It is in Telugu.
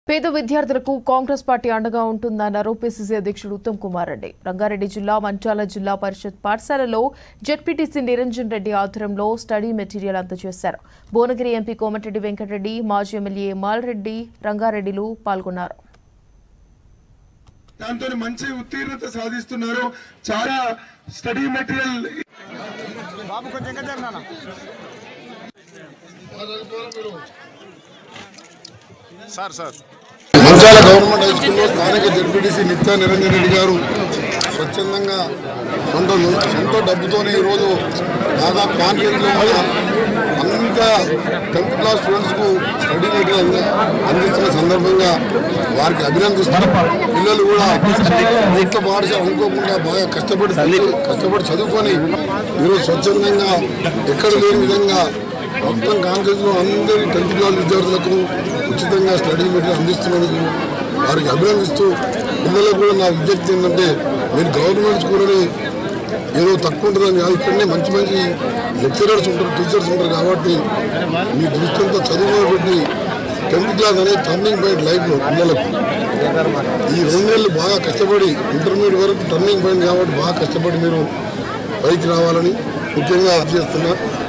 పేద విద్యార్థులకు కాంగ్రెస్ పార్టీ అండగా ఉంటుందన్నారు పిసిసి అధ్యక్షుడు ఉత్తమ్ కుమార్ రెడ్డి రంగారెడ్డి జిల్లా మంచాల జిల్లా పరిషత్ పాఠశాలలో జెడ్పీటీసీ నిరంజన్ రెడ్డి ఆధ్వర్యంలో స్టడీ మెటీరియల్ అందజేశారు భువనగిరి ఎంపీ కోమటిరెడ్డి వెంకటరెడ్డి మాజీ ఎమ్మెల్యే మాల్రెడ్డి రంగారెడ్డిలు పాల్గొన్నారు దాంతో మంచి ఉత్తీర్ణత సాధిస్తున్నారు చాలా స్టడీ మెటీరియల్ బాబు కొంచెం ఇంకా జరగనా sir sir Manchala government high స్కూల్లో స్థానిక జడ్పీటీసీ నిత్యా నిరంజన్ రెడ్డి గారు స్వచ్ఛందంగా సొంత సొంత డబ్బుతోనే ఈరోజు దాదాపు కాన్ఫరెన్స్లో ఉన్న అంత టెన్త్ క్లాస్ స్టూడెంట్స్కు స్టడీ మెటీరియల్ అంది అందిస్తున్న సందర్భంగా వారికి అభినందిస్తారు పిల్లలు కూడా ఇంట్లో పాఠశాల అనుకోకుండా బాగా కష్టపడి కష్టపడి చదువుకొని ఈరోజు స్వచ్ఛందంగా ఎక్కడ లేని విధంగా మొత్తం కాంగ్రెస్లో అందరి టెన్త్ క్లాస్ విద్యార్థులకు ఉచితంగా స్టడీ మెటీరియల్ అందిస్తున్నందుకు వారికి అభినందిస్తూ పిల్లలకు కూడా నా విజ్ఞప్తి ఏంటంటే మీరు గవర్నమెంట్ స్కూల్ని ఏదో తక్కువ ఉంటుందని కాదు ఇక్కడనే మంచి మంచి లెక్చరర్స్ ఉంటారు టీచర్స్ ఉంటారు కాబట్టి మీ దృష్టి అంతా చదువు మీద పెట్టి టెన్త్ క్లాస్ అనేది టర్నింగ్ పాయింట్ లైఫ్లో పిల్లలకు ఈ రెండు నెలలు బాగా కష్టపడి ఇంటర్మీడియట్ వరకు టర్నింగ్ పాయింట్ కాబట్టి బాగా కష్టపడి మీరు పైకి రావాలని ముఖ్యంగా చేస్తున్నా